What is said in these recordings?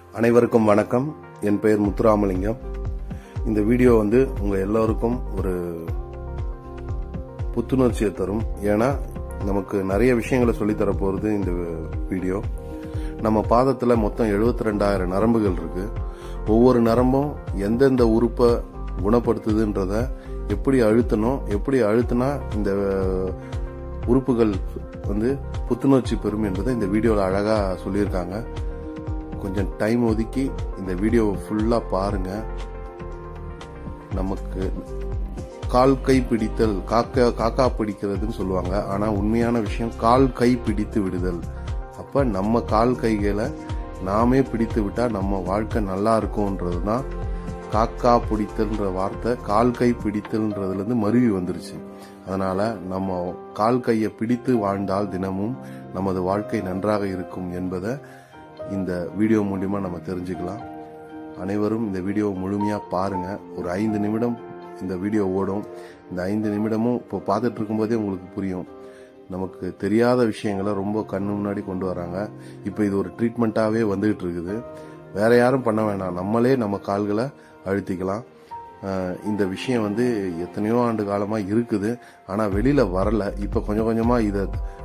அனைவருக்கும் வணக்கம் என் பெயர் முத்துராமலிங்கம் இந்த வீடியோ வந்து உங்க எல்லோருக்கும் ஒரு புத்துணர்ச்சியை தரும் ஏன்னா நமக்கு நிறைய விஷயங்களை சொல்லித்தர போறது இந்த வீடியோ நம்ம பாதத்துல மொத்தம் 72000 ரெண்டாயிரம் நரம்புகள் இருக்கு ஒவ்வொரு நரம்பும் எந்தெந்த உறுப்பை குணப்படுத்துதுன்றத எப்படி அழுத்தணும் எப்படி அழுத்தினா இந்த உறுப்புகள் வந்து புத்துணர்ச்சி பெறும் என்பதை இந்த வீடியோவில் அழகா சொல்லியிருக்காங்க கொஞ்சம் டைம் ஒதுக்கி இந்த வீடியோவை ஃபுல்லா பாருங்க நமக்கு கால் கை பிடித்தல் காக்கா காக்கா பிடிக்கிறதுன்னு சொல்லுவாங்க ஆனா உண்மையான விஷயம் கால் கை பிடித்து விடுதல் அப்ப நம்ம கால் கைகளை நாமே பிடித்து விட்டா நம்ம வாழ்க்கை நல்லா இருக்கும்ன்றது தான் காக்கா பிடித்தல்ன்ற வார்த்தை கால் கை பிடித்தல்ன்றதுல இருந்து மருவி வந்துருச்சு அதனால நம்ம கால் கையை பிடித்து வாழ்ந்தால் தினமும் நமது வாழ்க்கை நன்றாக இருக்கும் என்பதை இந்த வீடியோ மூலியமா நம்ம தெரிஞ்சுக்கலாம் அனைவரும் இந்த வீடியோ முழுமையா பாருங்க ஒரு ஐந்து நிமிடம் இந்த வீடியோ ஓடும் இந்த ஐந்து நிமிடமும் இப்போ பார்த்துட்டு இருக்கும்போதே உங்களுக்கு புரியும் நமக்கு தெரியாத விஷயங்களை ரொம்ப கண்ணு முன்னாடி கொண்டு வராங்க இப்போ இது ஒரு ட்ரீட்மெண்ட்டாகவே வந்துகிட்டு இருக்குது வேற யாரும் பண்ண வேணாம் நம்மளே நம்ம கால்களை அழுத்திக்கலாம் அஹ் இந்த விஷயம் வந்து எத்தனையோ ஆண்டு காலமா இருக்குது ஆனா வெளியில வரல இப்ப கொஞ்சம் கொஞ்சமா இத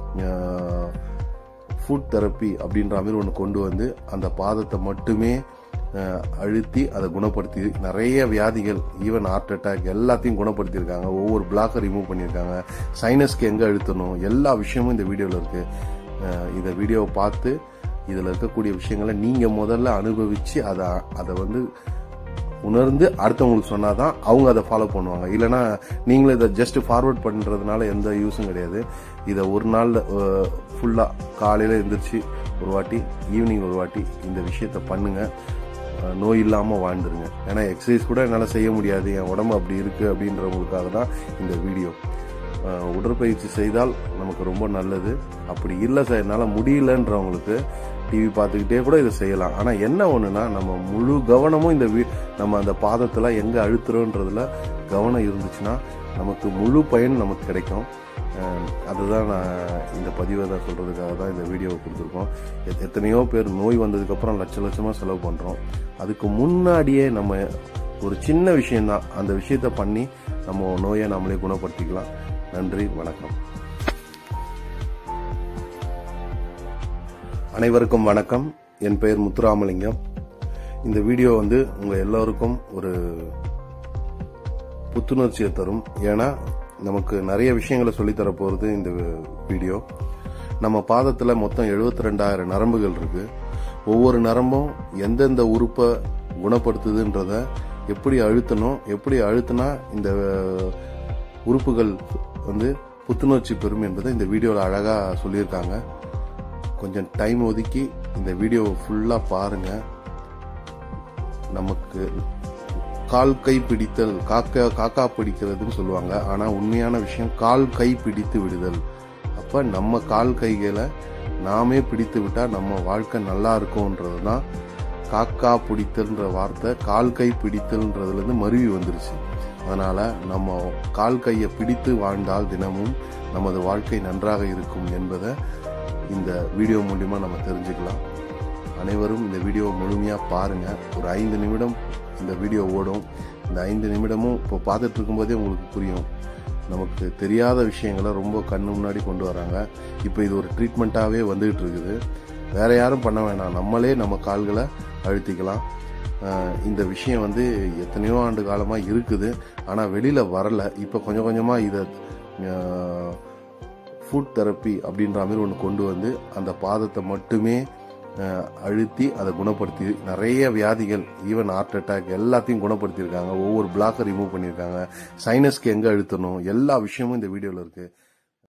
ஃபுட் தெரப்பி அப்படின்ற மாதிரி ஒன்று கொண்டு வந்து அந்த பாதத்தை மட்டுமே அஹ், அழுத்தி அதை குணப்படுத்தி நிறைய வியாதிகள் ஈவன் ஹார்ட் அட்டாக் எல்லாத்தையும் குணப்படுத்தியிருக்காங்க ஒவ்வொரு பிளாக்கை ரிமூவ் பண்ணியிருக்காங்க சைனஸ்க்கு எங்கே அழுத்தணும் எல்லா விஷயமும் இந்த வீடியோவில் இருக்கு அஹ், இந்த வீடியோவை பார்த்து இதில் இருக்கக்கூடிய விஷயங்களை நீங்கள் முதல்ல அனுபவிச்சு அதை அதை வந்து உணர்ந்து அடுத்தவங்களுக்கு சொன்னாதான் அவங்க அதை ஃபாலோ பண்ணுவாங்க இல்லைன்னா நீங்களும் இதை ஜஸ்ட் ஃபார்வர்ட் பண்றதுனால எந்த யூஸும் கிடையாது இதை ஒரு நாள் ஃபுல்லா காலையில எந்திரிச்சு ஒரு வாட்டி ஈவினிங் ஒரு வாட்டி இந்த விஷயத்த பண்ணுங்க அஹ், நோய் இல்லாம வாழ்ந்துருங்க ஏன்னா எக்ஸசைஸ் கூட என்னால் செய்ய முடியாது என் உடம்பு அப்படி இருக்கு அப்படின்றவங்களுக்காக தான் இந்த வீடியோ அஹ், உடற்பயிற்சி செய்தால் நமக்கு ரொம்ப நல்லது அப்படி இல்லை சார் என்னால் முடியலன்றவங்களுக்கு டிவி பார்த்துக்கிட்டே கூட இதை செய்யலாம் ஆனால் என்ன ஒன்றுனா நம்ம முழு கவனமும் இந்த வீ நம்ம அந்த பாதத்தில் எங்கே அழுத்துறோன்றதுல கவனம் இருந்துச்சுன்னா நமக்கு முழு பயன் நமக்கு கிடைக்கும் அஹ், அதுதான் நான் இந்த பதிவை தான் சொல்கிறதுக்காக தான் இந்த வீடியோவை கொடுத்துருக்கோம் எத்- எத்தனையோ பேர் நோய் வந்ததுக்கப்புறம் லட்ச லட்சமாக செலவு பண்ணுறோம் அதுக்கு முன்னாடியே நம்ம ஒரு சின்ன விஷயம்தான் அந்த விஷயத்த பண்ணி நம்ம நோயை நம்மளே குணப்படுத்திக்கலாம் நன்றி வணக்கம் அனைவருக்கும் வணக்கம் என் பெயர் முத்துராமலிங்கம் இந்த வீடியோ வந்து உங்க எல்லோருக்கும் ஒரு புத்துணர்ச்சியை தரும் ஏன்னா நமக்கு நிறைய விஷயங்களை சொல்லித்தர போறது இந்த வீடியோ நம்ம பாதத்துல மொத்தம் 72000 ரெண்டாயிரம் நரம்புகள் இருக்கு ஒவ்வொரு நரம்பும் எந்தெந்த உறுப்பை குணப்படுத்துதுன்றத எப்படி அழுத்தணும் எப்படி அழுத்தினா இந்த உறுப்புகள் வந்து புத்துணர்ச்சி பெறும் என்பதை இந்த வீடியோவில் அழகா சொல்லியிருக்காங்க கொஞ்சம் டைம் ஒதுக்கி இந்த வீடியோவை ஃபுல்லா பாருங்க நமக்கு கால் கை பிடித்தல் காக்கா காக்கா பிடிக்கிறதுன்னு சொல்லுவாங்க ஆனா உண்மையான விஷயம் கால் கை பிடித்து விடுதல் அப்ப நம்ம கால் கைகளை நாமே பிடித்து விட்டா நம்ம வாழ்க்கை நல்லா இருக்கும்ன்றது தான் காக்கா பிடித்தல்ன்ற வார்த்தை கால் கை பிடித்தல்ன்றதுல இருந்து மருவி வந்துருச்சு அதனால நம்ம கால் கையை பிடித்து வாழ்ந்தால் தினமும் நமது வாழ்க்கை நன்றாக இருக்கும் என்பதை இந்த வீடியோ மூலியமா நம்ம தெரிஞ்சுக்கலாம் அனைவரும் இந்த வீடியோ முழுமையா பாருங்க ஒரு ஐந்து நிமிடம் இந்த வீடியோ ஓடும் இந்த ஐந்து நிமிடமும் இப்போ பார்த்துட்டு இருக்கும்போதே உங்களுக்கு புரியும் நமக்கு தெரியாத விஷயங்களை ரொம்ப கண்ணு முன்னாடி கொண்டு வராங்க இப்போ இது ஒரு ட்ரீட்மெண்ட்டாகவே வந்துகிட்டு இருக்குது வேற யாரும் பண்ண வேணாம் நம்மளே நம்ம கால்களை அழுத்திக்கலாம் அஹ் இந்த விஷயம் வந்து எத்தனையோ ஆண்டு காலமா இருக்குது ஆனா வெளியில வரல இப்போ கொஞ்சம் கொஞ்சமா இதை ஃபுட் தெரப்பி அப்படின்ற மாதிரி ஒன்று கொண்டு வந்து அந்த பாதத்தை மட்டுமே அஹ், அழுத்தி அதை குணப்படுத்தி நிறைய வியாதிகள் ஈவன் ஹார்ட் அட்டாக் எல்லாத்தையும் குணப்படுத்தியிருக்காங்க ஒவ்வொரு பிளாக்கை ரிமூவ் பண்ணியிருக்காங்க சைனஸ்க்கு எங்கே அழுத்தணும் எல்லா விஷயமும் இந்த வீடியோவில் இருக்கு